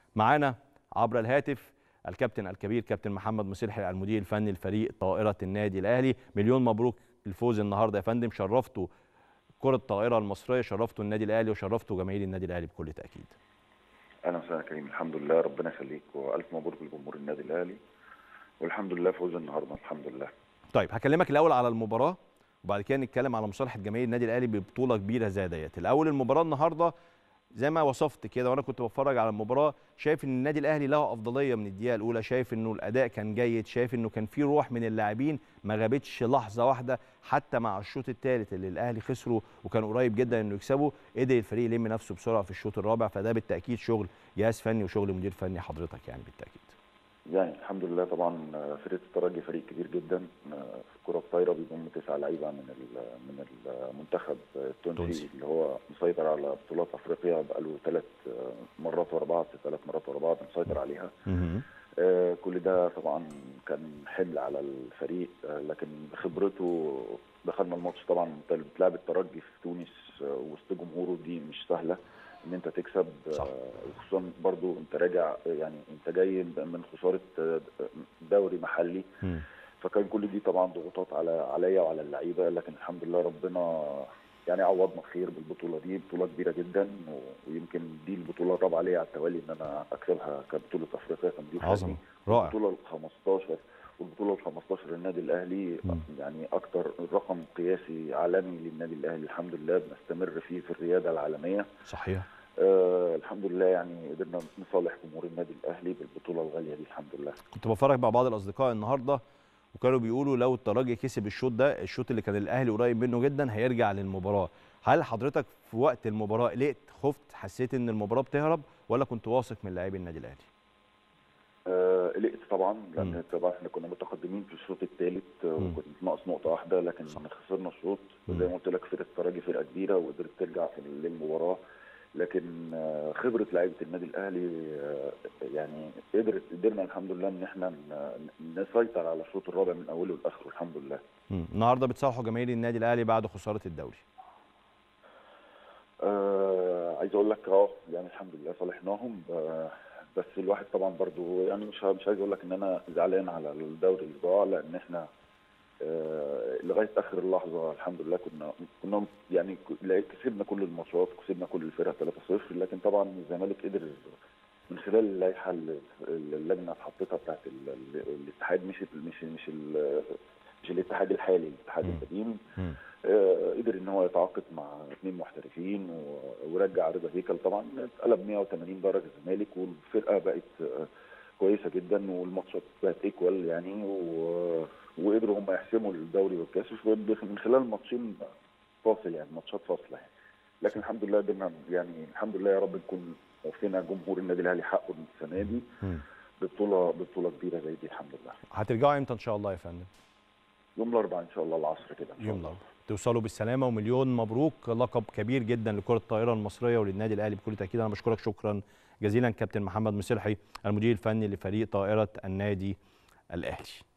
معانا عبر الهاتف الكابتن الكبير كابتن محمد مسلحي المدير الفني لفريق طائره النادي الاهلي مليون مبروك الفوز النهارده يا فندم شرفتوا كره الطائره المصريه شرفتوا النادي الاهلي وشرفتوا جماهير النادي الاهلي بكل تاكيد اهلا وسهلا يا كريم الحمد لله ربنا يخليك والف مبروك لجمهور النادي الاهلي والحمد لله فوز النهارده الحمد لله طيب هكلمك الاول على المباراه وبعد كده نتكلم على مصالحه جماهير النادي الاهلي ببطوله كبيره زي ديت الاول المباراه النهارده زي ما وصفت كده وانا كنت بتفرج على المباراه شايف ان النادي الاهلي له افضليه من الدقيقه الاولى شايف انه الاداء كان جيد شايف انه كان في روح من اللاعبين ما غابتش لحظه واحده حتى مع الشوط الثالث اللي الاهلي خسره وكان قريب جدا انه يكسبه قدر الفريق يلم نفسه بسرعه في الشوط الرابع فده بالتاكيد شغل جهاز فني وشغل مدير فني حضرتك يعني بالتاكيد يعني الحمد لله طبعا فرقه الترجي فريق كبير جدا في الكره الطايره بيضم تسع لعيبه من من المنتخب التونسي اللي هو مسيطر على بطولات افريقيا بقاله ثلاث مرات ورا بعض ثلاث مرات ورا بعض مسيطر عليها آه كل ده طبعا كان حمل على الفريق آه لكن بخبرته دخلنا الماتش طبعا بتلعب الترجي في تونس آه وسط جمهوره دي مش سهله ان انت تكسب صح. وخصوصا برضو انت راجع يعني انت جاي من خساره دوري محلي م. فكان كل دي طبعا ضغوطات على عليا وعلى اللعيبه لكن الحمد لله ربنا يعني عوضنا خير بالبطوله دي بطوله كبيره جدا ويمكن دي البطوله الرابعه ليا على التوالي ان انا اكسبها كبطوله افريقيا كمدير عظمه رائع البطوله ال 15 والبطوله ال 15 للنادي الاهلي م. يعني اكتر رقم قياسي عالمي للنادي الاهلي الحمد لله بنستمر فيه في الرياده العالميه صحيح آه الحمد لله يعني قدرنا نصالح جمهور النادي الاهلي بالبطوله الغاليه دي الحمد لله كنت بتفرج مع بعض الاصدقاء النهارده وكانوا بيقولوا لو الترجي كسب الشوط ده الشوط اللي كان الاهلي قريب منه جدا هيرجع للمباراه هل حضرتك في وقت المباراه قلقت خفت حسيت ان المباراه بتهرب ولا كنت واثق من لاعبي النادي الاهلي آه قلقت طبعا لان طبعا احنا كنا متقدمين في الشوط الثالث وكنت ناقص نقطه واحده لكن صح. خسرنا الشوط زي ما قلت لك فرقه الترجي فرقه كبيره وقدرت ترجع في للمباراه لكن خبره لعيبه النادي الاهلي يعني قدرت قدرنا الحمد لله ان احنا نسيطر على الشوط الرابع من اوله لاخره الحمد لله. مم. النهارده بتصالحوا جماهير النادي الاهلي بعد خساره الدوري. آه عايز اقول لك اه يعني الحمد لله صالحناهم بس الواحد طبعا برضو يعني مش مش عايز اقول لك ان انا زعلان على الدوري اللي ضاع لان احنا آه لغايه اخر اللحظه الحمد لله كنا كنا يعني كسبنا كل الماتشات كسبنا كل الفرق 3-0 لكن طبعا الزمالك قدر من خلال اللائحه اللي اللجنه حطيتها بتاعت الاتحاد مش مش مش مش الاتحاد الحالي الاتحاد القديم آه قدر ان هو يتعاقد مع اثنين محترفين ورجع رضا هيكل طبعا اتقلب 180 درجه الزمالك والفرقه بقت آه كويسه جدا والماتشات بقت ايكوال يعني و وقدروا هم يحسموا الدوري والكاس من خلال ماتشين فاصل يعني ماتشات فاصله يعني لكن الحمد لله قدرنا يعني الحمد لله يا رب نكون وفينا جمهور النادي الاهلي حقه السنه دي ببطوله ببطوله كبيره زي دي الحمد لله. هترجعوا امتى ان شاء الله يا فندم؟ يوم الاربعاء ان شاء الله العصر كده يوم الاربعاء توصلوا بالسلامه ومليون مبروك لقب كبير جدا لكره الطائره المصريه وللنادي الاهلي بكل تاكيد انا بشكرك شكرا جزيلا كابتن محمد مسلحي المدير الفني لفريق طائره النادي الاهلي